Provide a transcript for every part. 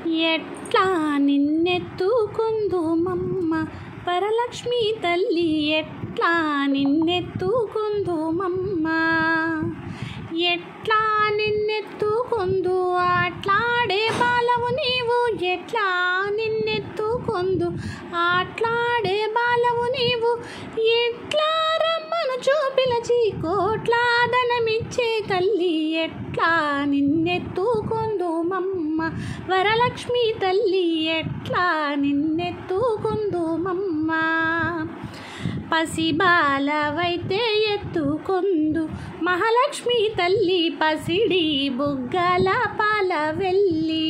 ఎట్లా నిన్నెత్తుకుందు మమ్మ వరలక్ష్మి తల్లి ఎట్లా నిన్నెత్తుకుందు మమ్మ ఎట్లా నిన్నెత్తుకుందు ఆట్లాడే బాలవు నీవు ఎట్లా నిన్నెత్తుకుందు ఆట్లాడే బాలవు నీవు ఎట్లా రమ్మను చూపిలచి కోట్లాదనమిచ్చే తల్లి ఎట్లా నిన్నెత్తుకుందు మమ్మ వరలక్ష్మి తల్లి ఎట్లా నిన్నెత్తుకుందు మమ్మ పసిబాలవైతే ఎత్తుకొందు మహాలక్ష్మి తల్లి పసిడి బుగ్గల పాల వెళ్ళి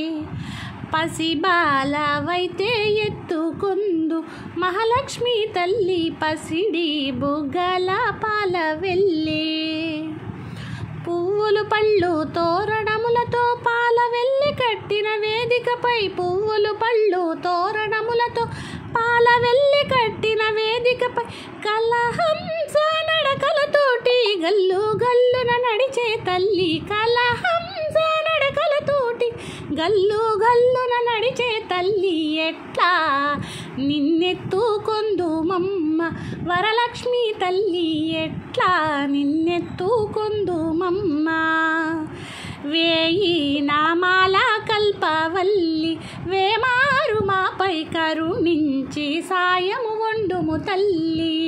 పసిబాలవైతే ఎత్తుకొందు మహాలక్ష్మి తల్లి పసిడి బుగ్గల పాల వెళ్ళి పువ్వులు పళ్ళు తోరణములతో పాల వెళ్ళి కట్టిన వేదికపై పువ్వులు పళ్ళు తోరణములతో పాల వెళ్ళి కట్టిన వేదికపై కలహంస నడకలతోటి గల్లు గల్లున నడిచే తల్లి కలహంస నడకలతోటి గల్లు గల్లున నడిచే తల్లి ఎట్లా నిన్నెత్తుకొందు మమ్మ వరలక్ష్మి తల్లి ఎట్లా నిన్నెత్తుకొందు మమ్మ వేయి నామాల కల్పవల్లి వేమారు మాపై కరుణించి సాయము వండుము తల్లి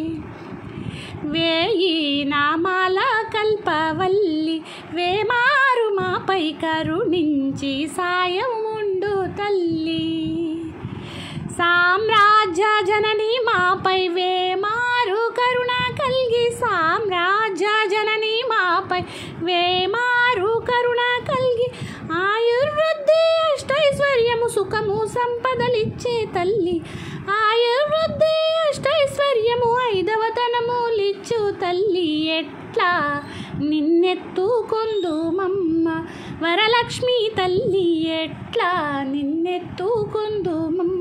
వేయి నామాల కల్పవల్లి వేమారు మాపై కరుణించి సాయం ఉండు తల్లి సామ్రాజ్య జనని మాపై వేమారు కరుణ కలిగి సామ్రాజ్య జనని మాపై వేమారు కరుణ కలిగి ఆయుర్వృద్ధి అష్టైశ్వర్యము సుఖము సంపదలిచ్చే తల్లి ఆయుర్వృద్ధి అష్టైశ్వర్యము ఐదవతనములిచ్చు తల్లి ఎట్లా నిన్నెత్తుకొందు మమ్మ వరలక్ష్మి తల్లి ఎట్లా నిన్నెత్తుకొందు మమ్మ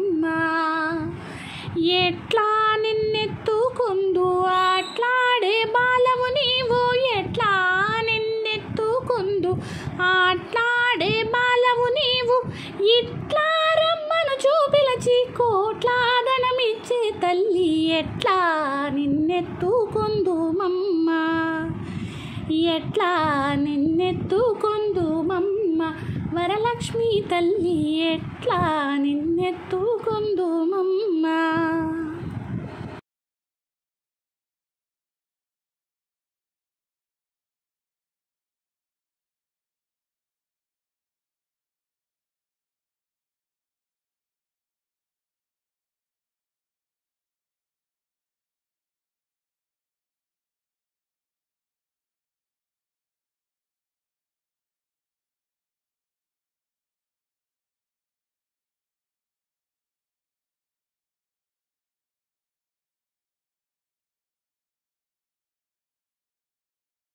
ఎట్లా నిన్నెత్తుకుందు ఆట్లాడే బాలవు నీవు ఎట్లా నిన్నెత్తుకుందు ఆట్లాడే బాలవు నీవు ఇట్లా రమ్మను చూపిలచి కోట్లాదనమిచ్చే తల్లి ఎట్లా నిన్నెత్తుకుందు మమ్మ ఎట్లా నిన్నెత్తుకుందు మమ్మ వరలక్ష్మి తల్లి ఎట్లా నిన్నెత్తుకుందు మమ్మ